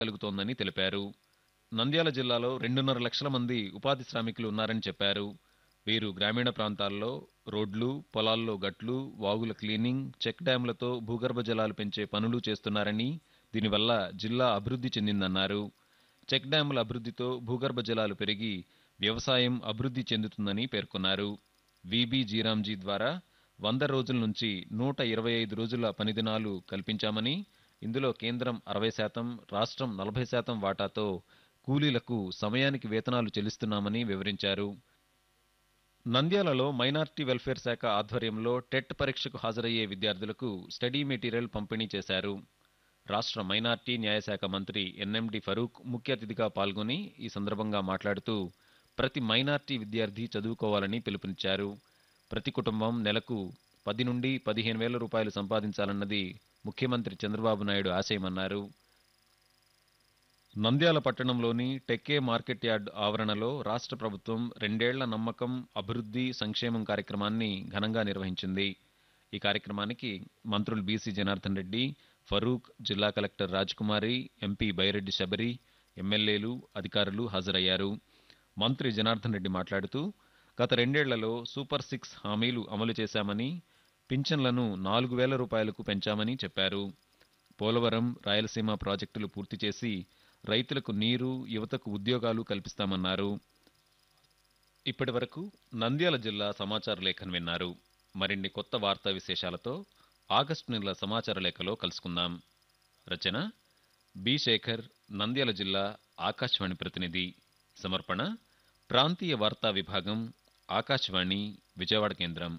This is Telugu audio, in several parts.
కలుగుతోందని తెలిపారు నంద్యాల జిల్లాలో రెండున్నర లక్షల మంది ఉపాధి శ్రామికులు ఉన్నారని చెప్పారు వీరు గ్రామీణ ప్రాంతాల్లో రోడ్లు పొలాల్లో గట్లు వాగుల క్లీనింగ్ చెక్ డ్యాంలతో భూగర్భ జలాలు పెంచే పనులు చేస్తున్నారని దీనివల్ల జిల్లా అభివృద్ధి చెందిందన్నారు చెక్ డ్యాముల అభివృద్ధితో భూగర్భ జలాలు పెరిగి వ్యవసాయం అభివృద్ధి చెందుతుందని పేర్కొన్నారు విబి జీరాంజీ ద్వారా వంద రోజుల నుంచి నూట ఇరవై ఐదు రోజుల పనిదినాలు కల్పించామని ఇందులో కేంద్రం అరవై శాతం రాష్ట్రం నలభై శాతం వాటాతో కూలీలకు సమయానికి వేతనాలు చెల్లిస్తున్నామని వివరించారు నంద్యాలలో మైనార్టీ వెల్ఫేర్ శాఖ ఆధ్వర్యంలో టెట్ పరీక్షకు హాజరయ్యే విద్యార్థులకు స్టడీ మెటీరియల్ పంపిణీ చేశారు రాష్ట్ర మైనార్టీ న్యాయశాఖ మంత్రి ఎన్ఎండి ఫరూక్ ముఖ్య అతిథిగా పాల్గొని ఈ సందర్భంగా మాట్లాడుతూ ప్రతి మైనార్టీ విద్యార్థి చదువుకోవాలని పిలుపునిచ్చారు ప్రతి కుటుంబం నెలకు పది నుండి పదిహేను వేల రూపాయలు సంపాదించాలన్నది ముఖ్యమంత్రి చంద్రబాబు నాయుడు ఆశయమన్నారు నంద్యాల పట్టణంలోని టెక్కే మార్కెట్ యార్డ్ ఆవరణలో రాష్ట్ర ప్రభుత్వం రెండేళ్ల నమ్మకం అభివృద్ధి సంక్షేమం కార్యక్రమాన్ని ఘనంగా నిర్వహించింది ఈ కార్యక్రమానికి మంత్రులు బీసీ జనార్దన్ రెడ్డి ఫరూక్ జిల్లా కలెక్టర్ రాజ్కుమారి ఎంపీ బైరెడ్డి శబరి ఎమ్మెల్యేలు అధికారులు హాజరయ్యారు మంత్రి జనార్దన్ రెడ్డి మాట్లాడుతూ గత రెండేళ్లలో సూపర్ సిక్స్ హామీలు అమలు చేశామని పింఛన్లను నాలుగు వేల రూపాయలకు పెంచామని చెప్పారు పోలవరం రాయలసీమ ప్రాజెక్టులు పూర్తి చేసి రైతులకు నీరు యువతకు ఉద్యోగాలు కల్పిస్తామన్నారు ఇప్పటి వరకు నంద్యాల జిల్లా సమాచార లేఖను విన్నారు మరిన్ని కొత్త వార్తా విశేషాలతో ఆగస్టు నెల సమాచార లేఖలో కలుసుకుందాం రచన బి శేఖర్ నంద్యాల జిల్లా ఆకాశవాణి ప్రతినిధి సమర్పణ ప్రాంతీయ వార్తా విభాగం ఆకాశవాణి విజయవాడ కేంద్రం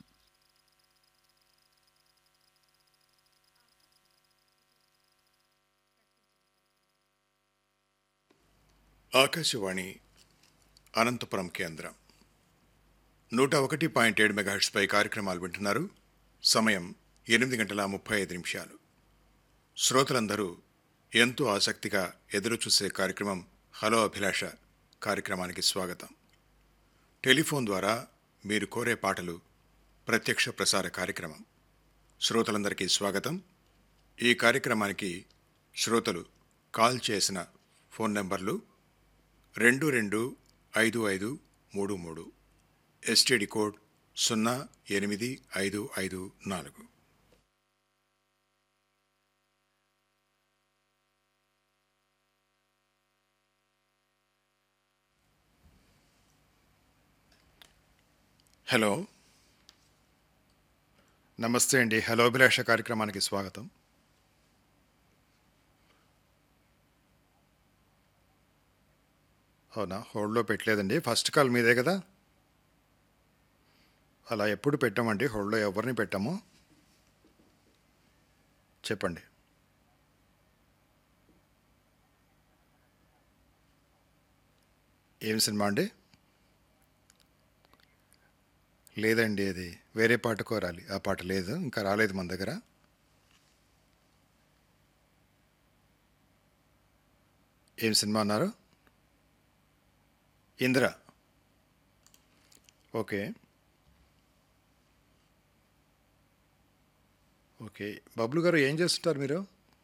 ఆకాశవాణి అనంతపురం కేంద్రం నూట ఒకటి పాయింట్ ఏడు మెగాహెట్స్పై కార్యక్రమాలు వింటున్నారు సమయం ఎనిమిది గంటల ముప్పై ఐదు నిమిషాలు శ్రోతలందరూ ఎంతో ఆసక్తిగా ఎదురుచూసే కార్యక్రమం హలో అభిలాష కార్యక్రమానికి స్వాగతం టెలిఫోన్ ద్వారా మీరు కోరే పాటలు ప్రత్యక్ష ప్రసార కార్యక్రమం శ్రోతలందరికీ స్వాగతం ఈ కార్యక్రమానికి శ్రోతలు కాల్ చేసిన ఫోన్ నంబర్లు రెండు రెండు ఐదు ఐదు మూడు మూడు ఎస్టీడీ కోడ్ సున్నా ఎనిమిది ఐదు ఐదు నాలుగు హలో నమస్తే అండి హలో అభిలాష కార్యక్రమానికి స్వాగతం అవునా హోల్డ్లో పెట్టలేదండి ఫస్ట్ కాల్ మీదే కదా అలా ఎప్పుడు పెట్టామండి హోల్డ్లో ఎవరిని పెట్టాము చెప్పండి ఏం సినిమా అండి లేదండి అది వేరే పాట కోరాలి ఆ పాట లేదు ఇంకా రాలేదు మన దగ్గర ఏం సినిమా అన్నారు ఇందిర ఓకే ఓకే బబ్లు గారు ఏం చేస్తుంటారు మీరు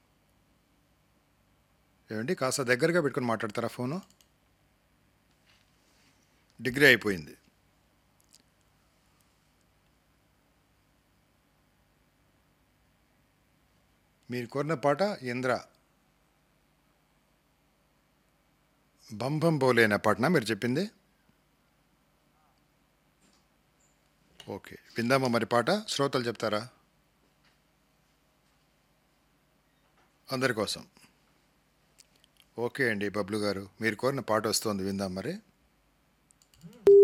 ఏమండి కాస్త దగ్గరగా పెట్టుకొని మాట్లాడతారా ఫోను డిగ్రీ అయిపోయింది మీరు కోరిన పాట ఇంద్ర బంభం బోలే అనే పాటనా మీరు చెప్పింది ఓకే విందామా మరి పాట శ్రోతలు చెప్తారా అందరి కోసం ఓకే అండి బబ్లు గారు మీరు కోరిన పాట వస్తుంది విందాం మరి